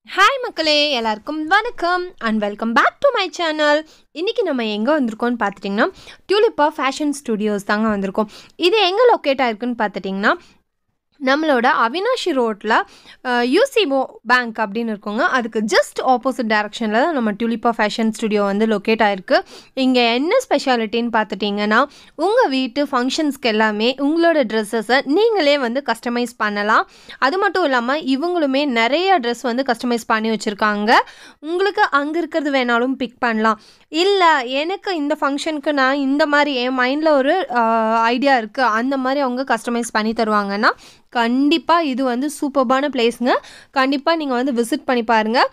hi மக்களே எல்லாருக்கும் வணக்கம் and welcome back to my channel இன்றைக்கி நம்ம எங்கே வந்திருக்கோம்னு பார்த்துட்டிங்கன்னா டியூலிப்பா ஃபேஷன் ஸ்டுடியோஸ் தாங்க வந்திருக்கோம் இது எங்கே லொக்கேட் ஆயிருக்குன்னு பார்த்துட்டிங்கன்னா நம்மளோட அவினாஷி ரோட்டில் யூசிஓ பேங்க் அப்படின்னு இருக்குங்க அதுக்கு ஜஸ்ட் ஆப்போசிட் டைரக்ஷனில் தான் நம்ம டியூலிப்பா ஃபேஷன் ஸ்டுடியோ வந்து லொக்கேட் ஆயிருக்கு இங்கே என்ன ஸ்பெஷாலிட்டின்னு பார்த்துட்டிங்கன்னா உங்கள் வீட்டு ஃபங்க்ஷன்ஸ்க்கு எல்லாமே உங்களோட ட்ரெஸ்ஸஸை நீங்களே வந்து கஸ்டமைஸ் பண்ணலாம் அது மட்டும் இல்லாமல் இவங்களுமே நிறைய ட்ரெஸ் வந்து கஸ்டமைஸ் பண்ணி வச்சுருக்காங்க உங்களுக்கு அங்கே இருக்கிறது வேணாலும் பிக் பண்ணலாம் இல்லை எனக்கு இந்த ஃபங்க்ஷனுக்கு நான் இந்த மாதிரி என் மைண்டில் ஒரு ஐடியா இருக்குது அந்த மாதிரி அவங்க கஸ்டமைஸ் பண்ணி தருவாங்கன்னா கண்டிப்பாக இது வந்து சூப்பர்பான பிளேஸுங்க கண்டிப்பாக நீங்கள் வந்து விசிட் பண்ணி பாருங்கள்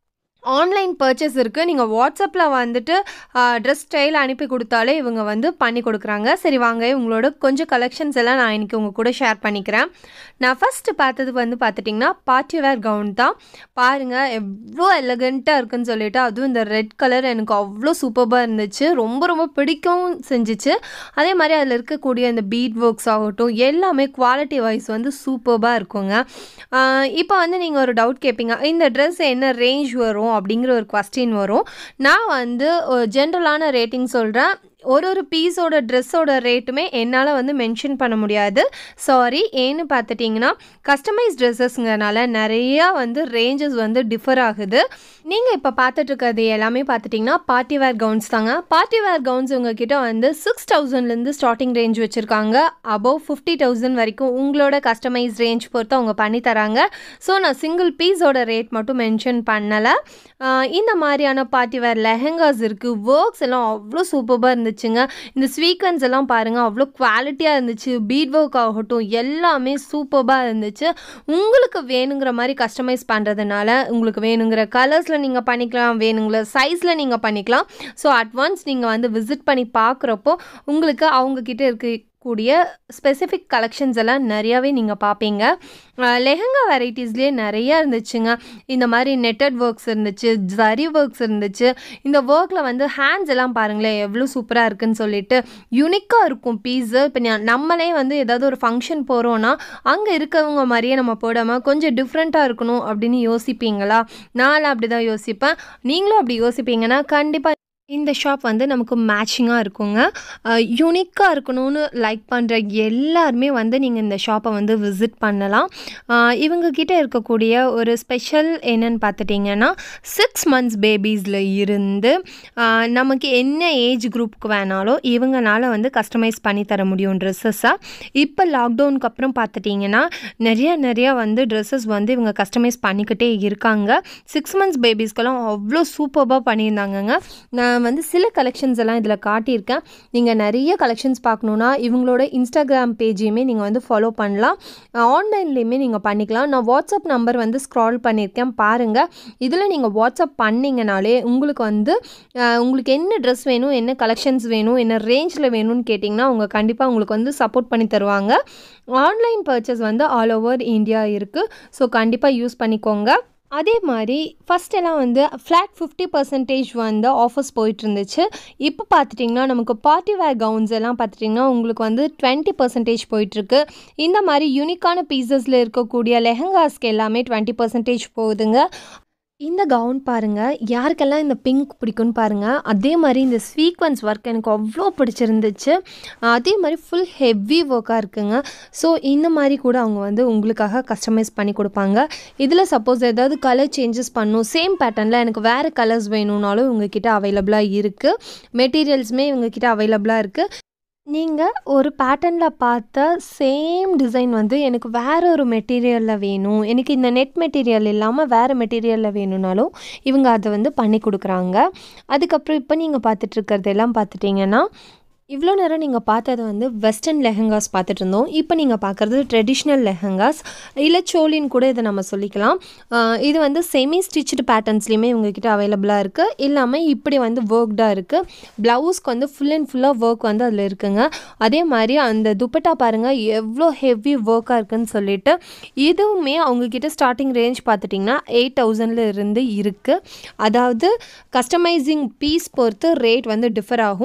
ஆன்லைன் பர்ச்சேஸ் இருக்குது நீங்கள் வாட்ஸ்அப்பில் வந்துட்டு ட்ரெஸ் ஸ்டைல் அனுப்பி கொடுத்தாலே இவங்க வந்து பண்ணி கொடுக்குறாங்க சரி வாங்க உங்களோட கொஞ்சம் கலெக்ஷன்ஸ் எல்லாம் நான் இன்றைக்கி உங்கள் கூட ஷேர் பண்ணிக்கிறேன் நான் ஃபஸ்ட்டு பார்த்தது வந்து பார்த்துட்டிங்கன்னா பார்ட்டி வேர் கவுன் தான் பாருங்கள் எவ்வளோ எலகண்ட்டாக இருக்குன்னு சொல்லிட்டு அதுவும் இந்த ரெட் கலர் எனக்கு அவ்வளோ சூப்பராக இருந்துச்சு ரொம்ப ரொம்ப பிடிக்கவும் செஞ்சிச்சு அதே மாதிரி அதில் இருக்கக்கூடிய இந்த பீட் ஒர்க்ஸ் ஆகட்டும் எல்லாமே குவாலிட்டி வைஸ் வந்து சூப்பராக இருக்குங்க இப்போ வந்து நீங்கள் ஒரு டவுட் கேட்பீங்க இந்த ட்ரெஸ் என்ன ரேஞ்ச் வரும் அப்படிங்கிற ஒரு கொஸ்டின் வரும் நான் வந்து ஜென்ரலான ரேட்டிங் சொல்கிறேன் ஒரு ஒரு பீஸோட ட்ரெஸ்ஸோட ரேட்டுமே என்னால் வந்து மென்ஷன் பண்ண முடியாது சாரி ஏன்னு பார்த்துட்டிங்கன்னா கஸ்டமைஸ் ட்ரெஸ்ஸஸ்ங்கிறனால நிறையா வந்து ரேஞ்சஸ் வந்து டிஃபர் ஆகுது நீங்கள் இப்போ பார்த்துட்டு இருக்கிறது எல்லாமே பார்த்துட்டிங்கன்னா பார்ட்டி வேர் கவுன்ஸ் தாங்க பார்ட்டி வேர் கவுன்ஸ் உங்ககிட்ட வந்து சிக்ஸ் தௌசண்ட்லேருந்து ஸ்டார்டிங் ரேஞ்ச் வச்சுருக்காங்க அபவ் ஃபிஃப்டி தௌசண்ட் வரைக்கும் உங்களோட கஸ்டமைஸ் ரேஞ்ச் பொறுத்து அவங்க பண்ணி தராங்க ஸோ நான் சிங்கிள் பீஸோட ரேட் மட்டும் மென்ஷன் பண்ணலை இந்த மாதிரியான பார்ட்டி வேர் லெஹங்காஸ் இருக்குது ஒர்க்ஸ் எல்லாம் அவ்வளோ சூப்பராக இருந்துச்சுங்க இந்த ஸ்வீக்கன்ஸ் எல்லாம் பாருங்கள் அவ்வளோ குவாலிட்டியாக இருந்துச்சு பீட் ஒர்க் ஆகட்டும் எல்லாமே சூப்பராக இருந்துச்சு உங்களுக்கு வேணுங்கிற மாதிரி கஸ்டமைஸ் பண்ணுறதுனால உங்களுக்கு வேணுங்கிற கலர்ஸில் நீங்கள் பண்ணிக்கலாம் வேணுங்கிற சைஸில் நீங்கள் பண்ணிக்கலாம் ஸோ அட்வான்ஸ் நீங்கள் வந்து விசிட் பண்ணி பார்க்குறப்போ உங்களுக்கு அவங்கக்கிட்ட இருக்க கூடிய ஸ்பெசிஃபிக் கலெக்ஷன்ஸ் எல்லாம் நிறையாவே நீங்கள் பார்ப்பீங்க லெஹங்கா வெரைட்டிஸ்லேயே நிறையா இருந்துச்சுங்க இந்த மாதிரி நெட்டட் ஒர்க்ஸ் இருந்துச்சு ஜரி ஒர்க்ஸ் இருந்துச்சு இந்த ஒர்க்கில் வந்து ஹேண்ட்ஸ் எல்லாம் பாருங்களேன் எவ்வளோ சூப்பராக இருக்குன்னு சொல்லிட்டு யூனிக்காக இருக்கும் பீஸு இப்போ நம்மளே வந்து ஏதாவது ஒரு ஃபங்க்ஷன் போகிறோன்னா அங்கே இருக்கவங்க மாதிரியே நம்ம போடாமல் கொஞ்சம் டிஃப்ரெண்ட்டாக இருக்கணும் அப்படின்னு யோசிப்பீங்களா நானும் அப்படி தான் யோசிப்பேன் நீங்களும் அப்படி யோசிப்பீங்கன்னா கண்டிப்பாக இந்த ஷாப் வந்து நமக்கு மேட்சிங்காக இருக்குங்க யூனிக்காக இருக்கணும்னு லைக் பண்ணுற எல்லாருமே வந்து நீங்கள் இந்த ஷாப்பை வந்து விசிட் பண்ணலாம் இவங்கக்கிட்ட இருக்கக்கூடிய ஒரு ஸ்பெஷல் என்னன்னு பார்த்துட்டிங்கன்னா சிக்ஸ் மந்த்ஸ் பேபிஸில் இருந்து நமக்கு என்ன ஏஜ் குரூப்புக்கு வேணாலும் இவங்களால வந்து கஸ்டமைஸ் பண்ணி தர முடியும் ட்ரெஸ்ஸஸாக இப்போ லாக்டவுனுக்கு அப்புறம் பார்த்துட்டிங்கன்னா நிறைய நிறையா வந்து ட்ரெஸ்ஸஸ் வந்து இவங்க கஸ்டமைஸ் பண்ணிக்கிட்டே இருக்காங்க சிக்ஸ் மந்த்ஸ் பேபிஸ்க்கெல்லாம் அவ்வளோ சூப்பராக பண்ணியிருந்தாங்கங்க நான் வந்து சில கலெக்ஷன்ஸ் எல்லாம் இதில் காட்டியிருக்கேன் நீங்கள் நிறைய கலெக்ஷன்ஸ் பார்க்கணுன்னா இவங்களோட இன்ஸ்டாகிராம் பேஜையுமே நீங்கள் வந்து ஃபாலோ பண்ணலாம் ஆன்லைன்லேயுமே நீங்கள் பண்ணிக்கலாம் நான் வாட்ஸ்அப் நம்பர் வந்து ஸ்க்ரால் பண்ணியிருக்கேன் பாருங்கள் இதில் நீங்கள் வாட்ஸ்அப் பண்ணிங்கனாலே உங்களுக்கு வந்து உங்களுக்கு என்ன ட்ரெஸ் வேணும் என்ன கலெக்ஷன்ஸ் வேணும் என்ன ரேஞ்சில் வேணும்னு கேட்டிங்கன்னா அவங்க கண்டிப்பாக உங்களுக்கு வந்து சப்போர்ட் பண்ணி தருவாங்க ஆன்லைன் பர்ச்சேஸ் வந்து ஆல் ஓவர் இந்தியா இருக்குது ஸோ கண்டிப்பாக யூஸ் பண்ணிக்கோங்க அதே மாதிரி ஃபஸ்ட்டெல்லாம் வந்து ஃப்ளாட் ஃபிஃப்டி பர்சன்டேஜ் வந்து ஆஃபர்ஸ் போயிட்டு இருந்துச்சு இப்போ பார்த்துட்டிங்கன்னா நமக்கு பார்ட்டி வேர் கவுன்ஸ் எல்லாம் பார்த்துட்டிங்கன்னா உங்களுக்கு வந்து டுவெண்ட்டி பர்சன்டேஜ் போயிட்டுருக்கு இந்த மாதிரி யூனிக்கான பீசஸில் இருக்கக்கூடிய லெஹங்காஸ்க்கு எல்லாமே டுவெண்ட்டி பர்சன்டேஜ் போகுதுங்க இந்த கவுன் பாருங்கள் யாருக்கெல்லாம் இந்த பிங்க் பிடிக்கும்னு பாருங்கள் அதே மாதிரி இந்த சீக்வன்ஸ் ஒர்க் எனக்கு அவ்வளோ பிடிச்சிருந்துச்சு அதே மாதிரி ஃபுல் ஹெவி ஒர்க்காக இருக்குங்க ஸோ இந்த மாதிரி கூட அவங்க வந்து உங்களுக்காக கஸ்டமைஸ் பண்ணி கொடுப்பாங்க இதில் சப்போஸ் ஏதாவது கலர் சேஞ்சஸ் பண்ணும் சேம் பேட்டர்னில் எனக்கு வேறு கலர்ஸ் வேணும்னாலும் இவங்கக்கிட்ட அவைலபிளாக இருக்குது மெட்டீரியல்ஸுமே இவங்கக்கிட்ட அவைலபிளாக இருக்குது நீங்கள் ஒரு பேட்டர்னில் பார்த்த சேம் டிசைன் வந்து எனக்கு வேறு ஒரு மெட்டீரியலில் வேணும் எனக்கு இந்த நெட் மெட்டீரியல் இல்லாமல் வேறு மெட்டீரியலில் வேணும்னாலும் இவங்க அதை வந்து பண்ணி கொடுக்குறாங்க அதுக்கப்புறம் இப்போ நீங்கள் பார்த்துட்ருக்கிறது எல்லாம் பார்த்துட்டிங்கன்னா இவ்வளோ நேரம் நீங்கள் பார்த்தது வந்து வெஸ்டர்ன் லெஹங்காஸ் பார்த்துட்டு இருந்தோம் இப்போ நீங்கள் பார்க்குறது ட்ரெடிஷ்னல் லெஹங்காஸ் இல்லை சோலின்னு கூட இதை நம்ம சொல்லிக்கலாம் இது வந்து செமி ஸ்டிச்சுடு பேட்டர்ன்ஸ்லேயுமே உங்ககிட்ட அவைலபிளாக இருக்குது இல்லாமல் இப்படி வந்து ஒர்க்டாக இருக்குது ப்ளவுஸ்க்கு வந்து ஃபுல் அண்ட் ஃபுல்லாக ஒர்க் வந்து அதில் இருக்குங்க அதே மாதிரி அந்த துப்பட்டா பாருங்கள் எவ்வளோ ஹெவி ஒர்க்காக இருக்குன்னு சொல்லிட்டு இதுவுமே அவங்கக்கிட்ட ஸ்டார்டிங் ரேஞ்ச் பார்த்துட்டிங்கன்னா எயிட் தௌசண்டில் இருந்து இருக்குது அதாவது கஸ்டமைசிங் பீஸ் பொறுத்து ரேட் வந்து டிஃபர் ஆகும்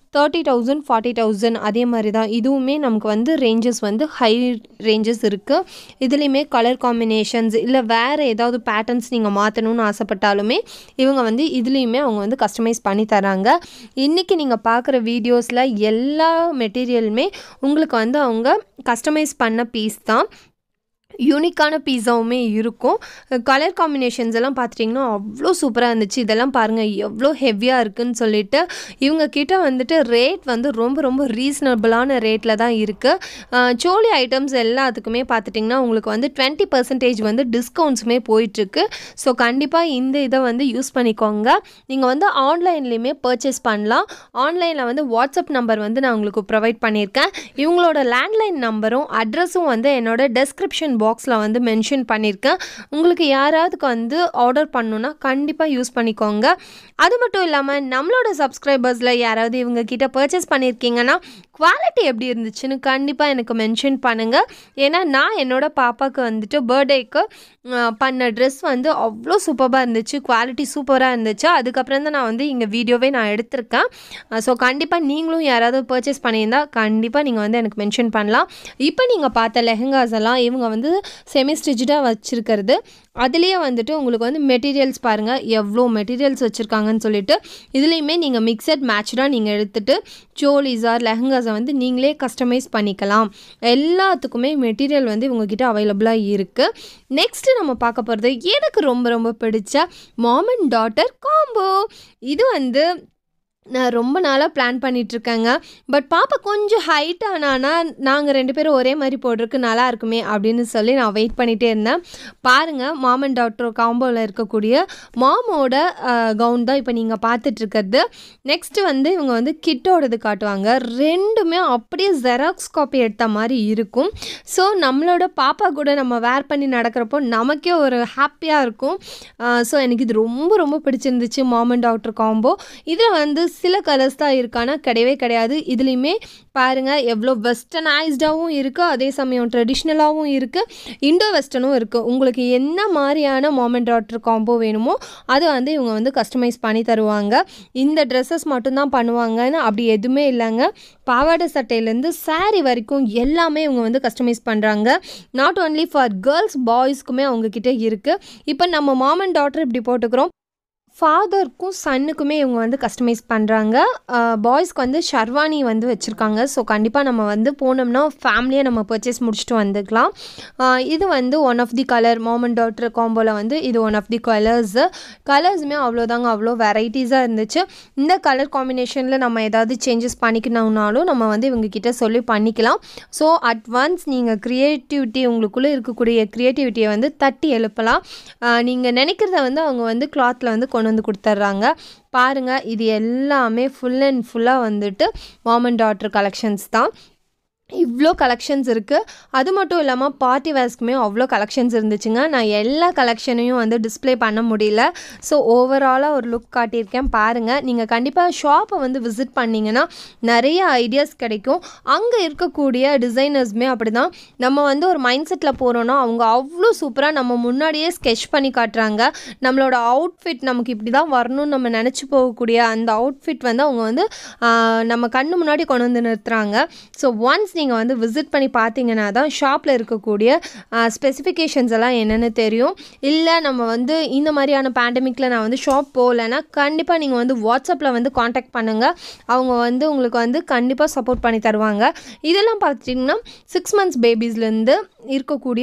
தேர்ட்டி தௌசண்ட் ஃபார்ட்டி தௌசண்ட் அதே மாதிரி தான் இதுவுமே நமக்கு வந்து ரேஞ்சஸ் வந்து ஹை ரேஞ்சஸ் இருக்குது இதுலேயுமே கலர் காம்பினேஷன்ஸ் இல்லை வேறு ஏதாவது பேட்டர்ன்ஸ் நீங்கள் மாற்றணும்னு ஆசைப்பட்டாலுமே இவங்க வந்து இதுலேயுமே அவங்க வந்து கஸ்டமைஸ் பண்ணி தராங்க இன்றைக்கி நீங்கள் பார்க்குற வீடியோஸில் எல்லா மெட்டீரியலுமே உங்களுக்கு வந்து அவங்க கஸ்டமைஸ் பண்ண பீஸ் தான் யூனிக்கான பீஸாவுமே இருக்கும் கலர் காம்பினேஷன்ஸ் எல்லாம் பார்த்துட்டிங்கன்னா அவ்வளோ சூப்பராக இருந்துச்சு இதெல்லாம் பாருங்கள் எவ்வளோ ஹெவியாக இருக்குன்னு சொல்லிட்டு இவங்க கிட்ட வந்துட்டு ரேட் வந்து ரொம்ப ரொம்ப ரீசனபிளான ரேட்டில் தான் இருக்குது சோலி ஐட்டம்ஸ் எல்லாத்துக்குமே பார்த்துட்டிங்கன்னா உங்களுக்கு வந்து டுவெண்ட்டி பர்சன்டேஜ் வந்து டிஸ்கவுண்ட்ஸுமே போயிட்டுருக்கு ஸோ கண்டிப்பாக இந்த இதை வந்து யூஸ் பண்ணிக்கோங்க நீங்கள் வந்து ஆன்லைன்லேயுமே பர்ச்சேஸ் பண்ணலாம் ஆன்லைனில் வந்து வாட்ஸ்அப் நம்பர் வந்து நான் உங்களுக்கு ப்ரொவைட் பண்ணியிருக்கேன் இவங்களோட லேண்ட்லைன் நம்பரும் அட்ரஸும் வந்து என்னோட டெஸ்கிரிப்ஷன் பாக்ஸில் வந்து மென்ஷன் பண்ணியிருக்கேன் உங்களுக்கு யாராவதுக்கு வந்து ஆர்டர் பண்ணணுன்னா கண்டிப்பாக யூஸ் பண்ணிக்கோங்க அது மட்டும் இல்லாமல் நம்மளோட சப்ஸ்கிரைபர்ஸில் யாராவது இவங்க கிட்ட பர்ச்சேஸ் பண்ணியிருக்கீங்கன்னா குவாலிட்டி எப்படி இருந்துச்சுன்னு கண்டிப்பாக எனக்கு மென்ஷன் பண்ணுங்கள் ஏன்னா நான் என்னோட பாப்பாவுக்கு வந்துட்டு பர்த்டேக்கு பண்ண ட்ரெஸ் வந்து அவ்வளோ சூப்பராக இருந்துச்சு குவாலிட்டி சூப்பராக இருந்துச்சு அதுக்கப்புறம் தான் நான் வந்து இங்கே வீடியோவே நான் எடுத்திருக்கேன் ஸோ கண்டிப்பாக நீங்களும் யாராவது பர்ச்சேஸ் பண்ணியிருந்தால் கண்டிப்பாக நீங்கள் வந்து எனக்கு மென்ஷன் பண்ணலாம் இப்போ நீங்கள் பார்த்த லெஹங்காஸ் எல்லாம் இவங்க வந்து செமி ஸ்டிச்சாக வச்சுருக்கிறது அதுலேயே வந்துட்டு உங்களுக்கு வந்து மெட்டீரியல்ஸ் பாருங்கள் எவ்வளோ மெட்டீரியல்ஸ் வச்சுருக்காங்கன்னு சொல்லிட்டு இதுலேயுமே நீங்கள் மிக்சட் மேட்ச்டாக நீங்கள் எடுத்துகிட்டு சோலிஸார் லெஹங்காஸை வந்து நீங்களே கஸ்டமைஸ் பண்ணிக்கலாம் எல்லாத்துக்குமே மெட்டீரியல் வந்து இவங்கக்கிட்ட அவைலபிளாக இருக்குது நெக்ஸ்ட்டு நம்ம பார்க்க போகிறது எனக்கு ரொம்ப ரொம்ப பிடிச்ச மாம் அண்ட் டாட்டர் காம்போ இது வந்து நான் ரொம்ப நாளாக பிளான் பண்ணிகிட்ருக்கேங்க பட் பாப்பா கொஞ்சம் ஹைட் ஆனானா நாங்கள் ரெண்டு பேரும் ஒரே மாதிரி போடுறதுக்கு நல்லா இருக்குமே அப்படின்னு சொல்லி நான் வெயிட் பண்ணிகிட்டே இருந்தேன் பாருங்கள் மாம் அண்ட் டாக்டர் காம்போவில் இருக்கக்கூடிய மாமோட கவுன் தான் இப்போ நீங்கள் பார்த்துட்ருக்கிறது நெக்ஸ்ட்டு வந்து இவங்க வந்து கிட்டோடது காட்டுவாங்க ரெண்டுமே அப்படியே ஜெராக்ஸ் காப்பி எடுத்த மாதிரி இருக்கும் ஸோ நம்மளோட பாப்பா கூட நம்ம வேர் பண்ணி நடக்கிறப்போ நமக்கே ஒரு ஹாப்பியாக இருக்கும் ஸோ எனக்கு இது ரொம்ப ரொம்ப பிடிச்சிருந்துச்சு மாம் அண்ட் டாக்டர் காம்போ இதில் வந்து சில கலர்ஸ் தான் இருக்கானா கிடையவே கிடையாது இதுலேயுமே பாருங்கள் எவ்வளோ வெஸ்டர்னைஸ்டாகவும் இருக்குது அதே சமயம் ட்ரெடிஷ்னலாகவும் இருக்குது இண்டோ வெஸ்டர்னும் இருக்குது உங்களுக்கு என்ன மாதிரியான மாமெண்ட் டாட்டர் காம்போ வேணுமோ அதை வந்து இவங்க வந்து கஸ்டமைஸ் பண்ணி தருவாங்க இந்த ட்ரெஸ்ஸஸ் மட்டும்தான் பண்ணுவாங்கன்னு அப்படி எதுவுமே இல்லைங்க பாவாடை சட்டையிலேருந்து சாரீ வரைக்கும் எல்லாமே இவங்க வந்து கஸ்டமைஸ் பண்ணுறாங்க நாட் ஓன்லி ஃபார் கேர்ள்ஸ் பாய்ஸ்க்குமே அவங்கக்கிட்ட இருக்குது இப்போ நம்ம மாம் அண்ட் டாட்டர் இப்படி போட்டுக்கிறோம் ஃபாதருக்கும் சன்னுக்குமே இவங்க வந்து கஸ்டமைஸ் பண்ணுறாங்க பாய்ஸ்க்கு வந்து ஷர்வானி வந்து வச்சுருக்காங்க ஸோ கண்டிப்பாக நம்ம வந்து போனோம்னா ஃபேமிலியாக நம்ம பர்ச்சேஸ் முடிச்சுட்டு வந்துக்கலாம் இது வந்து one of the colour mom and daughter காம்போவில் வந்து இது ஒன் ஆஃப் தி கலர்ஸு கலர்ஸுமே அவ்வளோதாங்க அவ்வளோ வெரைட்டிஸாக இருந்துச்சு இந்த கலர் காம்பினேஷனில் நம்ம ஏதாவது சேஞ்சஸ் பண்ணிக்கணும்னாலும் நம்ம வந்து இவங்க கிட்ட சொல்லி பண்ணிக்கலாம் ஸோ அட்வான்ஸ் நீங்கள் க்ரியேட்டிவிட்டி உங்களுக்குள்ளே இருக்கக்கூடிய க்ரியேட்டிவிட்டியை வந்து தட்டி எழுப்பலாம் நீங்கள் நினைக்கிறத வந்து அவங்க வந்து கிளாத்தில் வந்து கொண்டு வந்து கொடுத்துட்றாங்க பாருங்கள் இது எல்லாமே ஃபுல் அண்ட் ஃபுல்லாக வந்துட்டு மாம் அண்ட் டாட்டர் கலெக்ஷன்ஸ் தான் இவ்வளோ கலெக்ஷன்ஸ் இருக்குது அது மட்டும் இல்லாமல் பார்ட்டி வேர்ஸ்க்குமே அவ்வளோ கலெக்ஷன்ஸ் இருந்துச்சுங்க நான் எல்லா கலெக்ஷனையும் வந்து டிஸ்பிளே பண்ண முடியல ஸோ ஓவராலாக ஒரு லுக் காட்டியிருக்கேன் பாருங்கள் நீங்கள் கண்டிப்பாக ஷாப்பை வந்து விசிட் பண்ணிங்கன்னா நிறைய ஐடியாஸ் கிடைக்கும் அங்கே இருக்கக்கூடிய டிசைனர்ஸுமே அப்படி தான் நம்ம வந்து ஒரு மைண்ட் செட்டில் போகிறோன்னா அவங்க அவ்வளோ சூப்பராக நம்ம முன்னாடியே ஸ்கெச் பண்ணி காட்டுறாங்க நம்மளோட அவுட்ஃபிட் நமக்கு இப்படி தான் வரணும்னு நம்ம நினச்சி போகக்கூடிய அந்த அவுட்ஃபிட் வந்து அவங்க வந்து நம்ம கண்ணு முன்னாடி கொண்டு வந்து நிறுத்துகிறாங்க ஸோ ஒன்ஸ் நீங்கள் வந்து விசிட் பண்ணி பார்த்தீங்கன்னா தான் ஷாப்பில் இருக்கக்கூடிய ஸ்பெசிஃபிகேஷன்ஸ் எல்லாம் என்னென்னு தெரியும் இல்லை நம்ம வந்து இந்த மாதிரியான பேண்டமிக்கில் நான் வந்து ஷாப் போகலைன்னா கண்டிப்பாக நீங்கள் வந்து வாட்ஸ்அப்பில் வந்து காண்டாக்ட் பண்ணுங்கள் அவங்க வந்து உங்களுக்கு வந்து கண்டிப்பாக சப்போர்ட் பண்ணி தருவாங்க இதெல்லாம் பார்த்திங்கன்னா சிக்ஸ் மந்த்ஸ் பேபிஸ்லேருந்து இருக்கக்கூடிய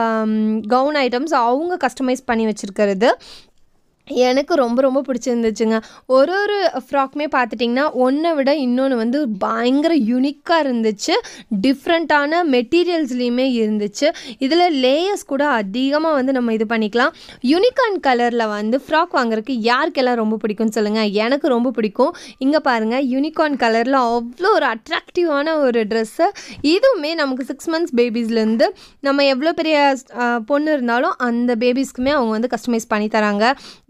கவுன் ஐட்டம்ஸ் அவங்க கஸ்டமைஸ் பண்ணி வச்சுருக்கிறது எனக்கு ரொம்ப ரொம்ப பிடிச்சிருந்துச்சுங்க ஒரு ஒரு ஃப்ராக்குமே பார்த்துட்டிங்கன்னா ஒன்றை விட இன்னொன்று வந்து பயங்கர யூனிக்காக இருந்துச்சு டிஃப்ரெண்ட்டான மெட்டீரியல்ஸ்லேயுமே இருந்துச்சு இதில் லேயர்ஸ் கூட அதிகமாக வந்து நம்ம இது பண்ணிக்கலாம் யூனிகான் கலரில் வந்து ஃப்ராக் வாங்குறதுக்கு யாருக்கெல்லாம் ரொம்ப பிடிக்கும்னு சொல்லுங்கள் எனக்கு ரொம்ப பிடிக்கும் இங்கே பாருங்கள் யூனிகான் கலரில் அவ்வளோ ஒரு அட்ராக்டிவான ஒரு ட்ரெஸ்ஸு இதுவுமே நமக்கு சிக்ஸ் மந்த்ஸ் பேபிஸ்லேருந்து நம்ம எவ்வளோ பெரிய பொண்ணு இருந்தாலும் அந்த பேபிஸ்க்குமே அவங்க வந்து கஸ்டமைஸ் பண்ணி தராங்க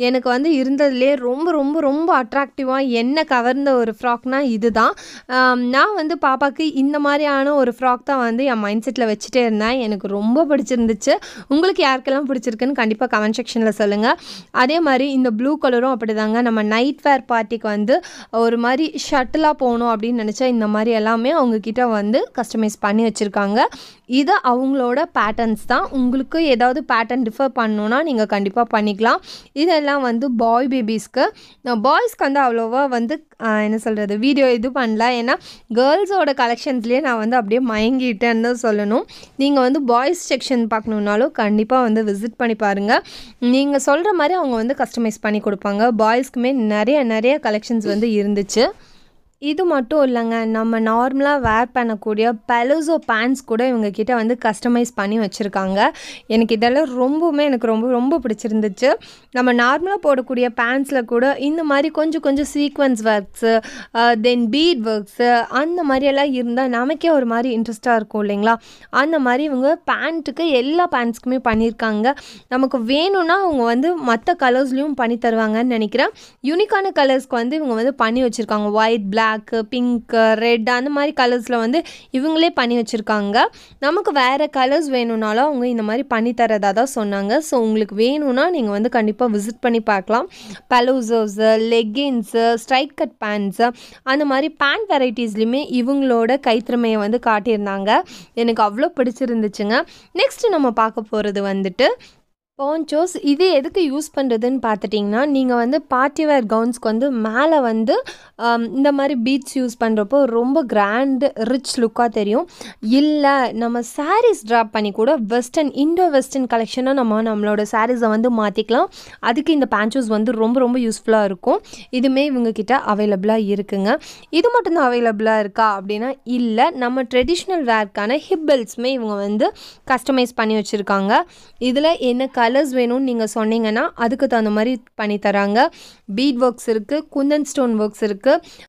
எனக்கு வந்து இருந்ததுலே ரொம்ப ரொம்ப ரொம்ப அட்ராக்டிவாக என்ன கவர்ந்த ஒரு ஃப்ராக்னா இதுதான் ஆம், நான் வந்து பாப்பாவுக்கு இந்த மாதிரியான ஒரு ஃப்ராக் தான் வந்து என் மைண்ட் செட்டில் வச்சுட்டே இருந்தேன் எனக்கு ரொம்ப பிடிச்சிருந்துச்சு உங்களுக்கு யாருக்கெல்லாம் பிடிச்சிருக்குன்னு கண்டிப்பாக கமெண்ட் செக்ஷனில் சொல்லுங்கள் அதே மாதிரி இந்த ப்ளூ கலரும் அப்படிதாங்க நம்ம நைட் வேர் பார்ட்டிக்கு வந்து ஒரு மாதிரி ஷட்டிலாக போகணும் அப்படின்னு நினச்சா இந்த மாதிரி எல்லாமே அவங்கக்கிட்ட வந்து கஸ்டமைஸ் பண்ணி வச்சுருக்காங்க இது அவங்களோட பேட்டர்ன்ஸ் தான் உங்களுக்கு ஏதாவது பேட்டர்ன் டிஃபர் பண்ணணுன்னா நீங்கள் கண்டிப்பாக பண்ணிக்கலாம் இதெல்லாம் வந்து பாய் பேபிஸ்க்கு பாய்ஸ்க்கு வந்து அவ்வளோவா வந்து ஆஹ், என்ன சொல்கிறது வீடியோ இது பண்ணல ஏன்னா கேர்ள்ஸோட கலெக்ஷன்ஸ்லேயே நான் வந்து அப்படியே மயங்கிட்டேன்னு தான் சொல்லணும் நீங்கள் வந்து பாய்ஸ் செக்ஷன் பார்க்கணுன்னாலும் கண்டிப்பாக வந்து விசிட் பண்ணி பாருங்கள் நீங்கள் சொல்கிற மாதிரி அவங்க வந்து கஸ்டமைஸ் பண்ணி கொடுப்பாங்க பாய்ஸ்க்குமே நிறைய நிறைய கலெக்ஷன்ஸ் வந்து இருந்துச்சு இது மட்டும் இல்லைங்க நம்ம நார்மலாக வேர் பண்ணக்கூடிய பெலோசோ பேண்ட்ஸ் கூட இவங்க கிட்ட வந்து கஸ்டமைஸ் பண்ணி வச்சுருக்காங்க எனக்கு இதெல்லாம் ரொம்பவுமே எனக்கு ரொம்ப ரொம்ப பிடிச்சிருந்துச்சு நம்ம நார்மலாக போடக்கூடிய பேண்ட்ஸில் கூட இந்த மாதிரி கொஞ்சம் கொஞ்சம் sequence works then bead works அந்த மாதிரியெல்லாம் இருந்தால் நமக்கே ஒரு மாதிரி இன்ட்ரெஸ்ட்டாக இருக்கும் இல்லைங்களா அந்த மாதிரி இவங்க பேண்ட்டுக்கு எல்லா பேண்ட்ஸ்க்குமே பண்ணியிருக்காங்க நமக்கு வேணும்னா அவங்க வந்து மற்ற கலர்ஸ்லேயும் பண்ணி தருவாங்கன்னு நினைக்கிறேன் யூனிக்கான கலர்ஸ்க்கு வந்து இவங்க வந்து பண்ணி வச்சுருக்காங்க ஒயிட் பிளாக்கு பிங்க்கு ரெட் அந்த மாதிரி கலர்ஸில் வந்து இவங்களே பண்ணி வச்சுருக்காங்க நமக்கு வேறு கலர்ஸ் வேணும்னாலும் அவங்க இந்த மாதிரி பண்ணி தரதா தான் சொன்னாங்க ஸோ உங்களுக்கு வேணும்னா நீங்கள் வந்து கண்டிப்பாக விசிட் பண்ணி பார்க்கலாம் palazzos leggings straight cut pants அந்த மாதிரி பேண்ட் வெரைட்டிஸ்லையுமே இவங்களோட கைத்திறமையை வந்து காட்டியிருந்தாங்க எனக்கு அவ்வளோ பிடிச்சிருந்துச்சுங்க நெக்ஸ்ட் நம்ம பார்க்க போகிறது வந்துட்டு பான்ச்சோஸ் இது எதுக்கு யூஸ் பண்ணுறதுன்னு பார்த்துட்டிங்கன்னா நீங்கள் வந்து பார்ட்டி வேர் கவுன்ஸ்க்கு வந்து மேலே வந்து ஆம், இந்த மாதிரி பீட்ஸ் யூஸ் பண்ணுறப்போ ரொம்ப கிராண்டு ரிச் லுக்காக தெரியும் இல்லை நம்ம சாரீஸ் ட்ராப் பண்ணி கூட வெஸ்டர்ன் இண்டோ வெஸ்டர்ன் கலெக்ஷனாக நம்ம நம்மளோட சாரீஸை வந்து மாற்றிக்கலாம் அதுக்கு இந்த பேன்ச்சோஸ் வந்து ரொம்ப ரொம்ப யூஸ்ஃபுல்லாக இருக்கும் இதுவுமே இவங்க கிட்ட அவைலபிளாக இருக்குங்க இது மட்டும்தான் அவைலபிளாக இருக்கா அப்படின்னா இல்லை நம்ம ட்ரெடிஷ்னல் வேர்க்கான ஹிப்பல்ஸுமே இவங்க வந்து கஸ்டமைஸ் பண்ணி வச்சுருக்காங்க இதில் என்ன கலர்ஸ் வேணும்னு நீங்கள் சொன்னீங்கன்னா அதுக்கு தகுந்த மாதிரி பண்ணி தராங்க பீட் ஒர்க்ஸ் இருக்குது குந்தன் ஸ்டோன் ஒர்க்ஸ் இருக்குது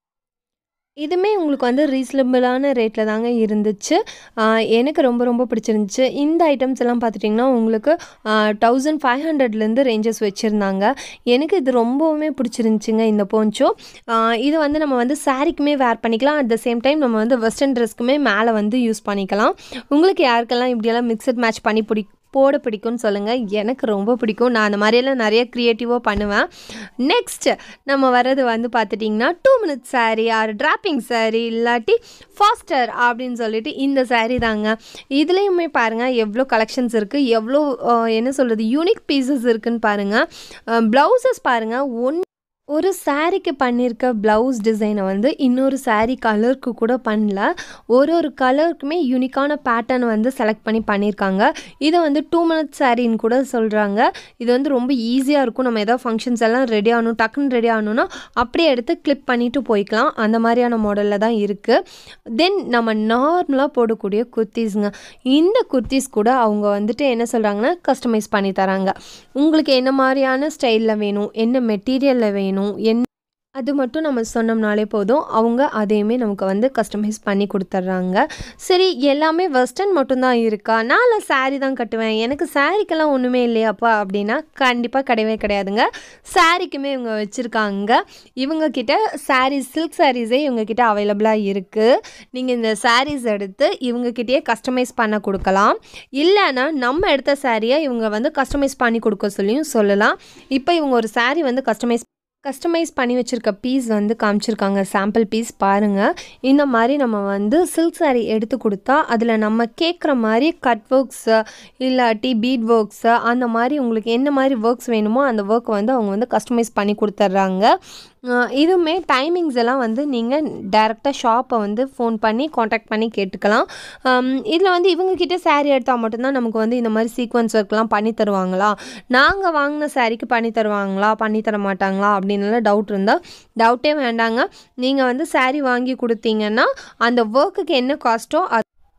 இதுவுமே உங்களுக்கு வந்து ரீசனபிளான ரேட்டில் தாங்க இருந்துச்சு ஆஹ் எனக்கு ரொம்ப ரொம்ப பிடிச்சிருந்துச்சு இந்த ஐட்டம்ஸ் எல்லாம் பார்த்துட்டிங்கன்னா உங்களுக்கு தௌசண்ட் ஃபைவ் ஹண்ட்ரட்லேருந்து ரேஞ்சஸ் வச்சுருந்தாங்க எனக்கு இது ரொம்பவுமே பிடிச்சிருந்துச்சிங்க இந்த போன்ச்சோ இது வந்து நம்ம வந்து சாரிக்குமே வேர் பண்ணிக்கலாம் அட் த சேம் டைம் நம்ம வந்து வெஸ்டர்ன் ட்ரெஸ்க்குமே மேலே வந்து யூஸ் பண்ணிக்கலாம் உங்களுக்கு யாருக்கெல்லாம் இப்படியெல்லாம் மிக்சட் மேட்ச் பண்ணி பிடி போட பிடிக்கும்னு சொல்லுங்கள் எனக்கு ரொம்ப பிடிக்கும் நான் அந்த மாதிரியெல்லாம் நிறைய க்ரியேட்டிவாக பண்ணுவேன் நெக்ஸ்ட் நம்ம வர்றது வந்து பார்த்துட்டிங்கன்னா two minutes saree or draping saree இல்லாட்டி ஃபாஸ்டர் அப்படின்னு சொல்லிட்டு இந்த saree தாங்க இதுலேயுமே பாருங்கள் எவ்வளோ கலெக்ஷன்ஸ் இருக்குது எவ்வளோ அஹ், என்ன சொல்கிறது யூனிக் பீசஸ் இருக்குன்னு பாருங்கள் ப்ளவுசஸ் பாருங்கள் ஒன் ஒரு சாரீக்கு பண்ணியிருக்க ப்ளவுஸ் டிசைனை வந்து இன்னொரு saree கலருக்கு கூட பண்ணல ஒரு ஒரு கலருக்குமே யூனிக்கான பேட்டர்ன் வந்து செலக்ட் பண்ணி பண்ணியிருக்காங்க இதை வந்து டூ மினிட்ஸ் சாரின்னு கூட சொல்கிறாங்க இது வந்து ரொம்ப ஈஸியாக இருக்கும் நம்ம ஏதாவது ஃபங்க்ஷன்ஸ் எல்லாம் ரெடி ஆகணும் டக்குன்னு ரெடி ஆகணும்னா அப்படியே எடுத்து கிளிப் பண்ணிட்டு போய்க்கலாம் அந்த மாதிரியான மாடலில் தான் இருக்குது தென் நம்ம நார்மலாக போடக்கூடிய குர்த்திஸுங்க இந்த குர்த்திஸ் கூட அவங்க வந்துட்டு என்ன சொல்கிறாங்கன்னா கஸ்டமைஸ் பண்ணி தராங்க உங்களுக்கு என்ன மாதிரியான ஸ்டைலில் வேணும் என்ன மெட்டீரியலில் வேணும் என்ன அது மட்டும் நம்ம சொன்னோம்னாலே போதும் அவங்க அதையுமே நமக்கு வந்து கஸ்டமைஸ் பண்ணி கொடுத்துட்றாங்க சரி எல்லாமே வெஸ்டர்ன் மட்டும்தான் இருக்கா நான் saree தான் கட்டுவேன் எனக்கு சாரீக்கெல்லாம் ஒன்றுமே இல்லையாப்பா அப்படின்னா கண்டிப்பாக கிடையவே கிடையாதுங்க சாரீக்குமே இவங்க வச்சுருக்காங்க இவங்க கிட்ட சாரீஸ் சில்க் சாரீஸே இவங்க கிட்ட அவைலபிளாக இருக்குது நீங்கள் இந்த சாரீஸ் எடுத்து இவங்க கிட்டயே கஸ்டமைஸ் பண்ண கொடுக்கலாம் இல்லைன்னா நம்ம எடுத்த சாரியை இவங்க வந்து கஸ்டமைஸ் பண்ணி கொடுக்க சொல்லியும் சொல்லலாம் இப்போ இவங்க ஒரு saree வந்து கஸ்டமைஸ் கஸ்டமைஸ் பண்ணி வச்சுருக்க பீஸ் வந்து காமிச்சிருக்காங்க சாம்பிள் பீஸ் பாருங்கள் இந்த மாதிரி நம்ம வந்து சில்க் saree எடுத்து கொடுத்தா அதில் நம்ம கேட்குற மாதிரி கட் ஒர்க்ஸு இல்லாட்டி பீட் ஒர்க்ஸு அந்த மாதிரி உங்களுக்கு என்ன மாதிரி ஒர்க்ஸ் வேணுமோ அந்த ஒர்க் வந்து அவங்க வந்து கஸ்டமைஸ் பண்ணி கொடுத்துட்றாங்க அஹ் இதுவுமே டைமிங்ஸ் எல்லாம் வந்து நீங்கள் டேரெக்டாக ஷாப்பை வந்து ஃபோன் பண்ணி காண்டாக்ட் பண்ணி கேட்டுக்கலாம் இதில் வந்து இவங்க கிட்ட saree எடுத்தால் மட்டும்தான் நமக்கு வந்து இந்த மாதிரி சீக்வன்ஸ் ஒர்க்லாம் பண்ணி தருவாங்களா நாங்கள் வாங்கின சாரீக்கு பண்ணி தருவாங்களா பண்ணி தர மாட்டாங்களா அப்படின்னுலாம் டவுட் இருந்தால் டவுட்டே வேண்டாங்க நீங்கள் வந்து saree வாங்கி கொடுத்தீங்கன்னா அந்த ஒர்க்குக்கு என்ன காஸ்ட்டோ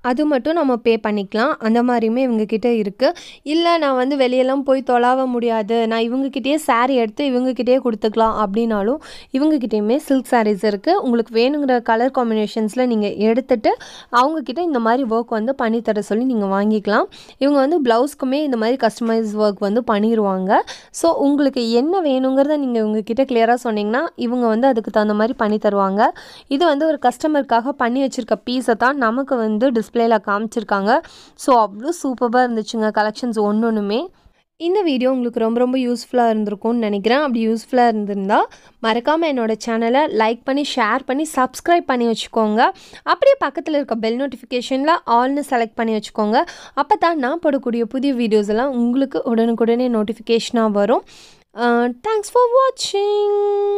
அது மட்டும் நம்ம பே பண்ணிக்கலாம் அந்த மாதிரியுமே இவங்கக்கிட்ட இருக்குது இல்லை நான் வந்து வெளியெல்லாம் போய் தொலாவ முடியாது நான் இவங்கக்கிட்டேயே saree எடுத்து இவங்கக்கிட்டேயே கொடுத்துக்கலாம் அப்படின்னாலும் இவங்கக்கிட்டேயுமே சில்க் sarees இருக்குது உங்களுக்கு வேணுங்கிற கலர் காம்பினேஷன்ஸில் நீங்கள் எடுத்துட்டு அவங்கக்கிட்ட இந்த மாதிரி ஒர்க் வந்து பண்ணி தர சொல்லி நீங்கள் வாங்கிக்கலாம் இவங்க வந்து ப்ளவுஸ்க்குமே இந்த மாதிரி கஸ்டமைஸ் ஒர்க் வந்து பண்ணிடுவாங்க ஸோ உங்களுக்கு என்ன வேணுங்கிறத நீங்கள் இவங்கக்கிட்ட கிளியராக சொன்னீங்கன்னா இவங்க வந்து அதுக்கு தகுந்த மாதிரி பண்ணி தருவாங்க இது வந்து ஒரு கஸ்டமருக்காக பண்ணி வச்சுருக்க பீஸை தான் நமக்கு வந்து டிஸ்பிளேல காமிச்சிருக்காங்க ஸோ அவ்வளோ சூப்பராக இருந்துச்சுங்க கலெக்ஷன்ஸ் ஒன்று ஒன்றுமே இந்த வீடியோ உங்களுக்கு ரொம்ப ரொம்ப யூஸ்ஃபுல்லாக இருந்திருக்கும்னு நினைக்கிறேன் அப்படி யூஸ்ஃபுல்லாக இருந்திருந்தால் மறக்காமல் என்னோடய சேனலை லைக் பண்ணி ஷேர் பண்ணி சப்ஸ்கிரைப் பண்ணி வச்சுக்கோங்க அப்படியே பக்கத்தில் இருக்க பெல் நோட்டிஃபிகேஷனில் ஆல்னு செலக்ட் பண்ணி வச்சுக்கோங்க அப்போ தான் நான் போடக்கூடிய புதிய வீடியோஸ் எல்லாம் உங்களுக்கு உடனுக்குடனே நோட்டிஃபிகேஷனாக வரும் தேங்க்ஸ் ஃபார் வாட்சிங்